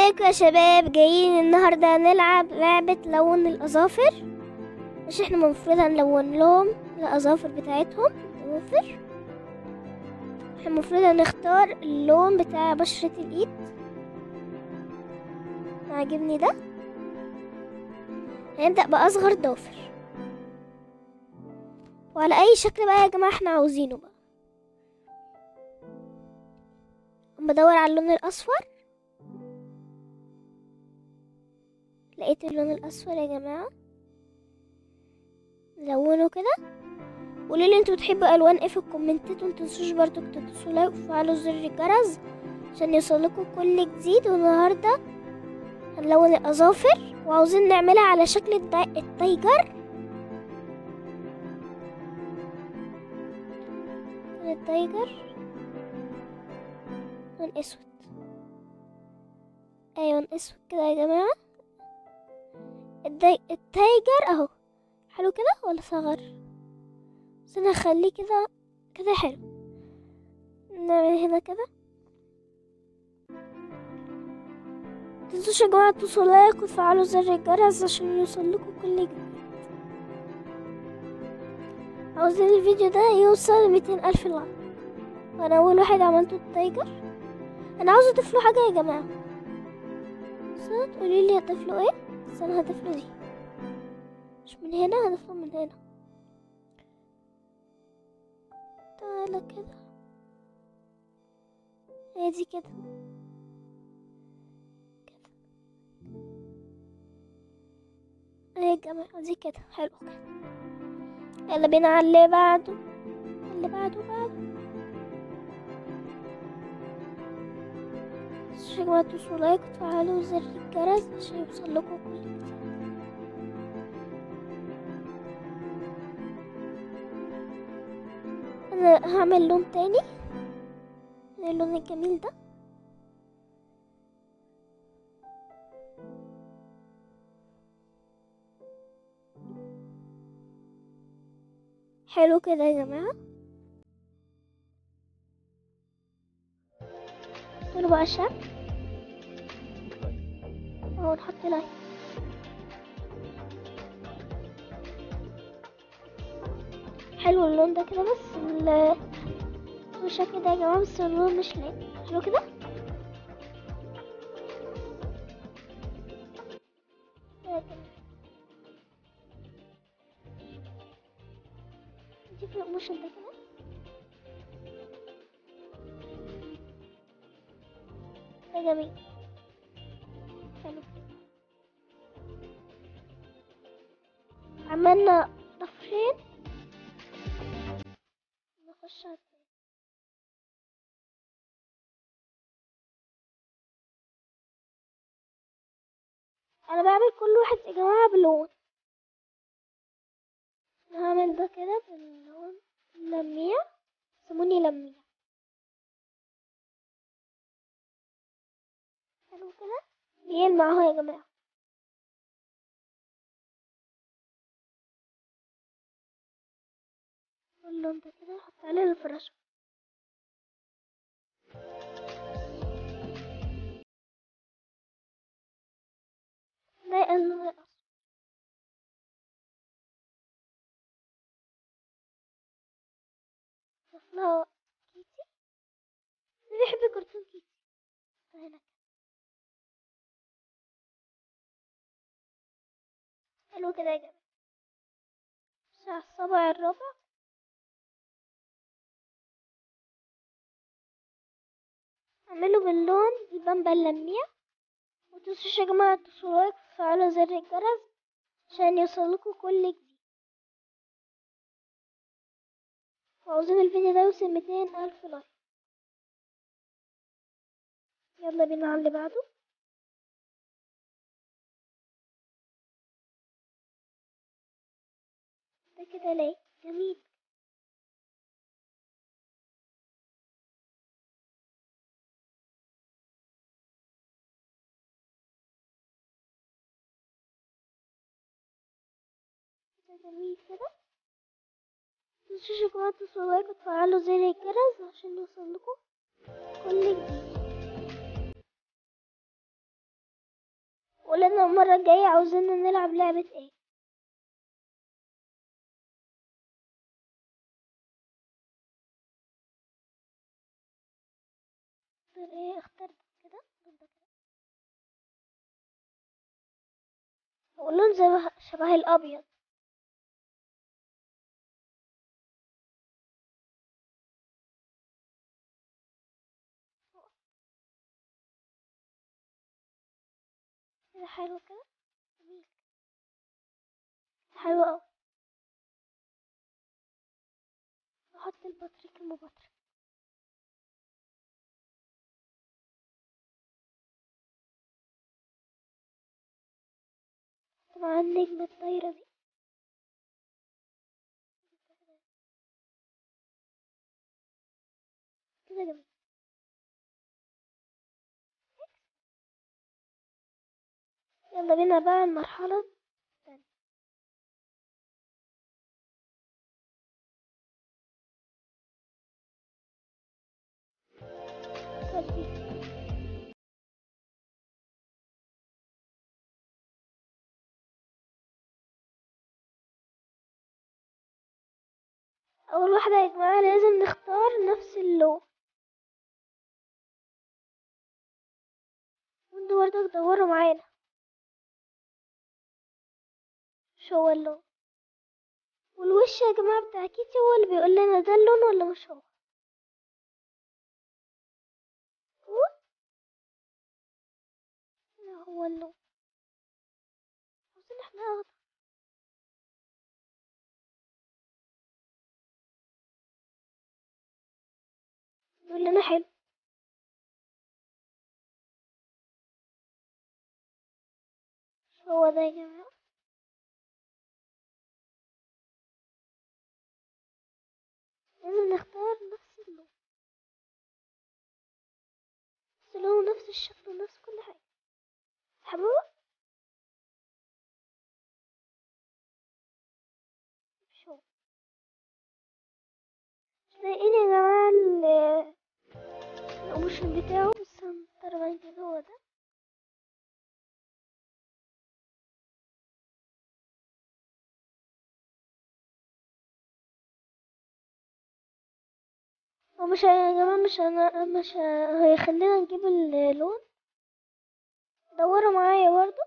ازيكم يا شباب جايين النهارده نلعب لعبة لون الأظافر مش احنا المفروض هنلون لهم الأظافر بتاعتهم الأظافر احنا المفروض هنختار اللون بتاع بشرة الإيد عاجبني ده هنبدأ بأصغر ضافر وعلى أي شكل بقى يا جماعة احنا عاوزينه بقى بدور على اللون الأصفر لقيت اللون الأصفر يا جماعة لونه كده قولوا لي انتوا بتحبوا الوان ايه في الكومنتات ومتنسوش برضو تدوسوا لايك وتفعلوا زر الجرس عشان يوصلكوا كل جديد والنهارده هنلون الاظافر وعاوزين نعملها على شكل الدي- التايجر التايجر لون اسود ايوه لون اسود كده يا جماعه الدي... التايجر اهو حلو كده ولا صغر بس انا هخليه كده كده حلو نعمل هنا كده متنسوش يا جماعة تدوسوا لايك وتفعلوا زر الجرس عشان يوصلكوا كل جديد عاوزين الفيديو ده يوصل ميتين ألف لايك وانا اول واحد عملته التايجر انا عاوز اضيف له حاجة يا جماعة بس تقولي لي هضيف له ايه بس انا هضيف له دي مش من هنا هضيف له من هنا تعالى كده هي دي كده كده اهي يا جماعة دي كده حلو كده يلا بينا على اللي بعده اللي بعده بعده بس يا جماعة تدوسوا لايك وتفعلوا زر الجرس عشان يوصلكوا كل جديد انا هعمل لون تاني اللون الجميل ده حلو كده يا جماعة دول بقى شكل اهو نحط لايك حلو اللون ده كده بس ال الشكل ده يا جماعة بس اللون مش لايق حلو كده نجيب الموشن ده كده ده جميل حلو عملنا ضفرين نخش على التاني. انا بعمل كل واحد يا جماعة بلون أنا هعمل ده كده باللون لميع سموني لميع حلو كده بيلمع اهو يا جماعة اللون ده كده احط عليه الفراشة ده اللون الأصفر طفلة كيتي أنا بحب كرتون كيتي هنا حلو كده يا جماعة بس على الصبع الرابع اعمله باللون البامبا اللميع ومتنسوش يا جماعة تدوسوا لايك وتفعلوا زر الجرس عشان يوصلكوا كل جديد وعاوزين الفيديو ده يوصل ميتين ألف لايك يلا بينا على اللي بعده ده كده ليه جميل ده جميل كده متنسوش يا جماعة تدوسوا لايك وتفعلوا زر الجرس عشان يوصلكوا كل جديد ولنا المرة الجاية عاوزيننا نلعب لعبة ايه اختار ايه اختار ده كده اختار ده كده واللون زي شبه الابيض كده حلو كده جميل حلو اوي نحط البطريق المبطرق مع النجمة الطايرة دي كده جميل يلا بينا بقى المرحلة التانية ودي أول واحدة يا جماعة لازم نختار نفس اللون وانتوا برضه تدوروا معانا مش هو اللون والوش يا جماعة بتاع كيتي هو اللي بيقول لنا ده اللون ولا مش هو هو لا هو اللون عاوزين احنا اخضر بيقول لنا حلو مش هو ده يا جماعة لازم نختار نفس اللون نفس اللون ونفس الشكل ونفس كل حاجة حبوبة مش هو مش لاقيين يا جماعة ال- الاوبشن بتاعه بس هنضطر بقى نجيب هو ده هو مش يا جماعة مش أنا مش هيخلينا نجيب اللون دوروا معايا برضه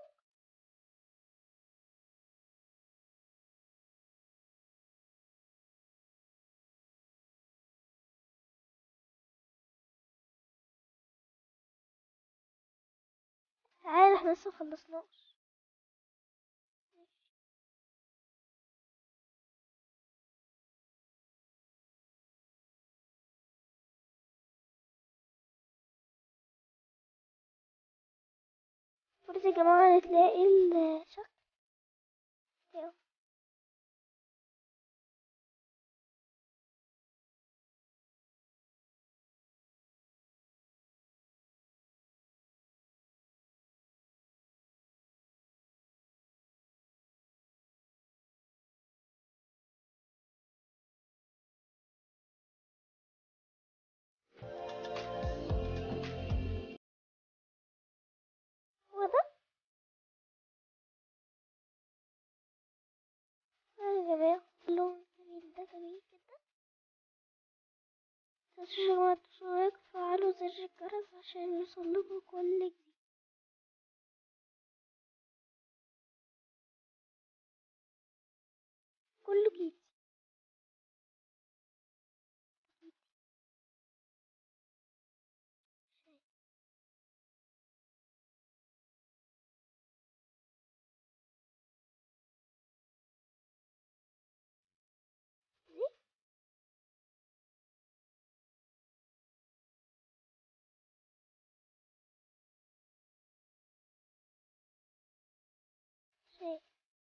تعالى احنا لسه مخلصناش بص يا جماعة هتلاقي الشكل بتاعه هو ده آه يا جماعة اللون جميل ده جميل جدا متنسوش يا جماعة تدوسوا لايك وتفعلوا زر الجرس عشان يوصلكوا كل جديد كله جديد دي شيء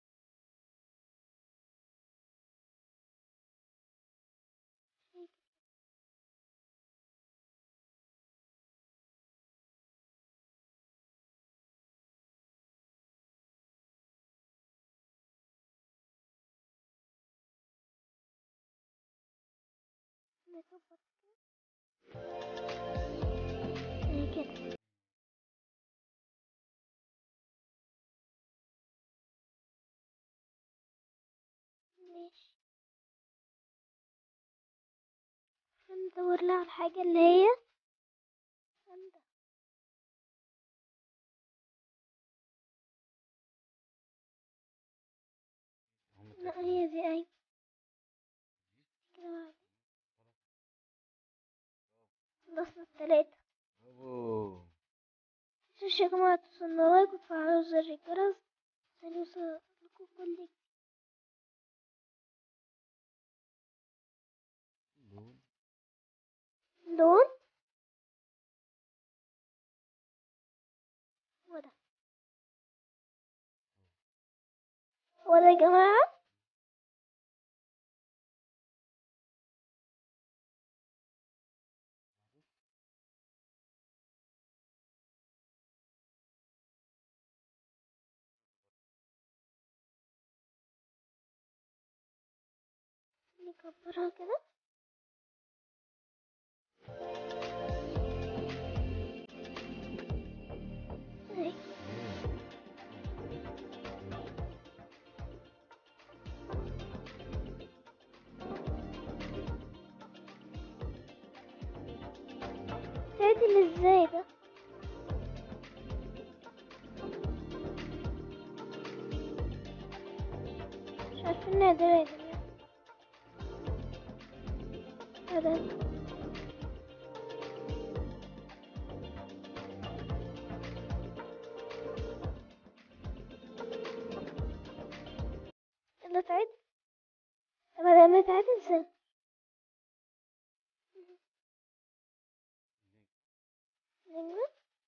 شيء نظبط كده زي كده ماشي ندور لها على الحاجة اللي هي عندها هم لا هي دي أيوة كده واحد. خلصنا التلاتة برافو متنسوش يا جماعة توصلنا لايك وتفعلوا زر الجرس عشان يوصل لكم كل جديد. لون لون هو ده هو ده يا جماعة نكبرها كده أهي. تعدل ازاي ده مش عارفين نعدلها يا جماعة هذا يلا تعد طب هذا ما تعد ازاي نجمة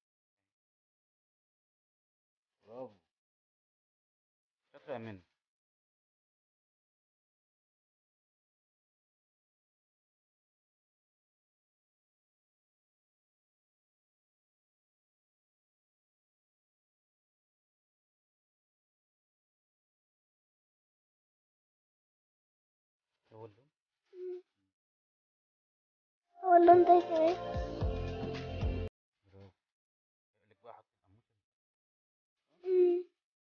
برافو شاطرة يا منى هو اللون هو اللون ده كمان برافو لك بقى حط القموشة مم.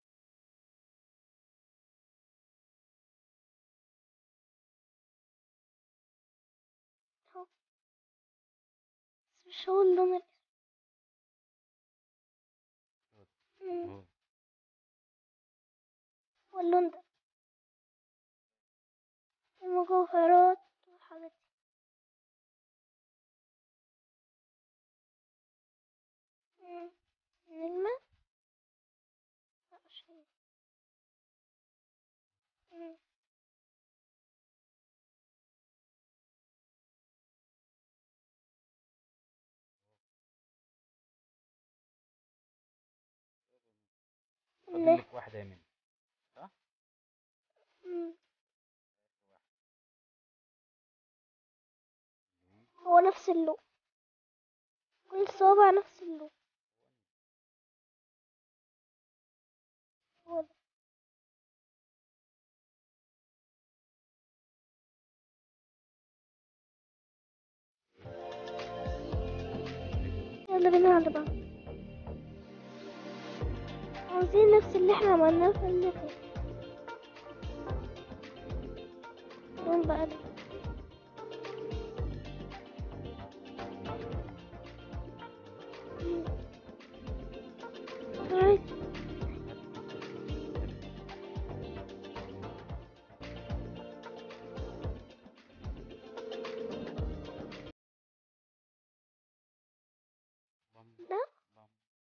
اهو بس مش هو اللون الأسود. مم. اهو هو اللون ده المجوهرات والحاجات دي مم. نجمة لا مش هي مم. فاضل نه. لك واحدة يا منى مم. هو نفس اللون كل صوابع نفس اللون هو ده يلا بينا على بعض عاوزين نفس اللي احنا عملناه في اللي فات لون بقى ده مم. عايز بام ده بام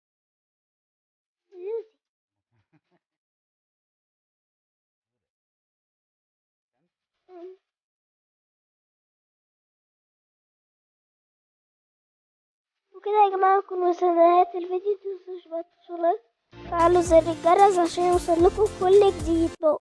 زوزي مم. وكده يا جماعة نكون وصلنا لنهاية الفيديو متنسوش بقى تدوسوا لايك وتفعلوا زر الجرس عشان يوصل لكم كل جديد بقى